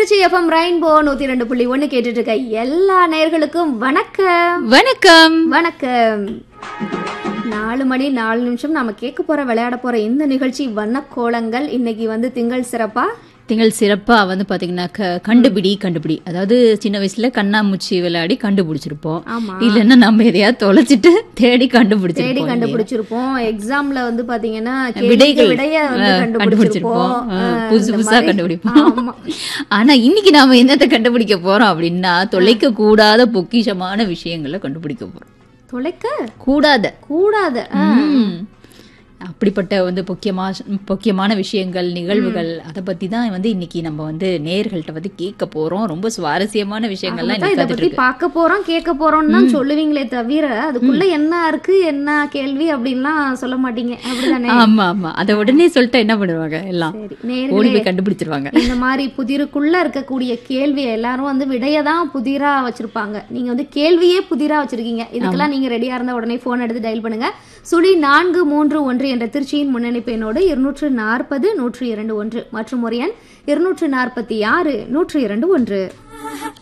Trichy FM rainbow நூத்தி ரெண்டு புள்ளி ஒண்ணு கேட்டுட்டு இருக்க எல்லா நேயர்களுக்கும் வணக்கம் வணக்கம் வணக்கம் நாலு மணி நாலு நிமிஷம் நாம கேட்க போற விளையாட போற இந்த நிகழ்ச்சி வண்ணக்கோலங்கள் இன்னைக்கு வந்து திங்கள் சிறப்பா திங்கள் சிறப்பா வந்து பாத்தீங்கன்னாக்க கண்டுபிடி கண்டுபிடி அதாவது சின்ன வயசுல கண்ணாமூச்சி விளையாடி கண்டுபிடிச்சிருப்போம் ஆமா இல்லைன்னா நம்ம எதையாவது தொலைச்சிட்டு தேடி தேடி கண்டுபிடிச்சிருப்போம் கண்டுபிடிச்சிருப்போம் எக்ஸாம்ல வந்து பாத்தீங்கன்னா கேள்விக்கு விடைகள் விடைய வந்து அஹ், கண்டுபிடிச்சிருப்போம் அஹ், அஹ், புதுசு இந்த புதுசா மாதிரி. கண்டுபிடிப்போம் ஆமா. ஆனா இன்னைக்கு நாம என்னத்தை கண்டுபிடிக்க போறோம் அப்படின்னா தொலைக்க கூடாத பொக்கிஷமான விஷயங்களை கண்டுபிடிக்க போறோம் தொலைக்க கூடாத கூடாது அஹ். ம். அப்படிப்பட்ட வந்து பொக்கியமா பொக்கியமான விஷயங்கள் நிகழ்வுகள் அதை பத்தி தான் வந்து இன்னைக்கு நம்ம வந்து நேயர்கள்ட்ட வந்து கேட்க போறோம் ரொம்ப சுவாரஸ்யமான விஷயங்கள்லாம் அதான் இன்னைக்கு இத காத்துட்டு பத்தி பார்க்க போறோம் கேட்க போறோம்னு தான் சொல்லுவீங்களே தவிர அதுக்குள்ள என்ன இருக்கு என்ன கேள்வி அப்படின்லாம் சொல்ல மாட்டீங்க அப்படிதானே ஆமா ஆமா அதை உடனே சொல்லிட்டா என்ன பண்ணுவாங்க எல்லாம் சரி ஓடி நேர்களே போய் கண்டுபிடிச்சிருவாங்க இந்த மாதிரி புதிருக்குள்ள இருக்கக்கூடிய கேள்வி எல்லாரும் வந்து விடைய தான் புதிரா வச்சிருப்பாங்க நீங்க வந்து கேள்வியே புதிரா வச்சிருக்கீங்க இதுக்கெல்லாம் நீங்க ரெடியா இருந்தா உடனே போன் எடுத்து டயல் பண்ணுங்க சுழி நான்கு மூன்று ஒன்று என்ற திருச்சியின் முன்னணி எண்ணோடு இருநூற்று நாற்பது நூற்று இரண்டு ஒன்று மற்றும் ஒரு எண் இருநூற்று நாற்பத்தி ஆறு நூற்று இரண்டு ஒன்று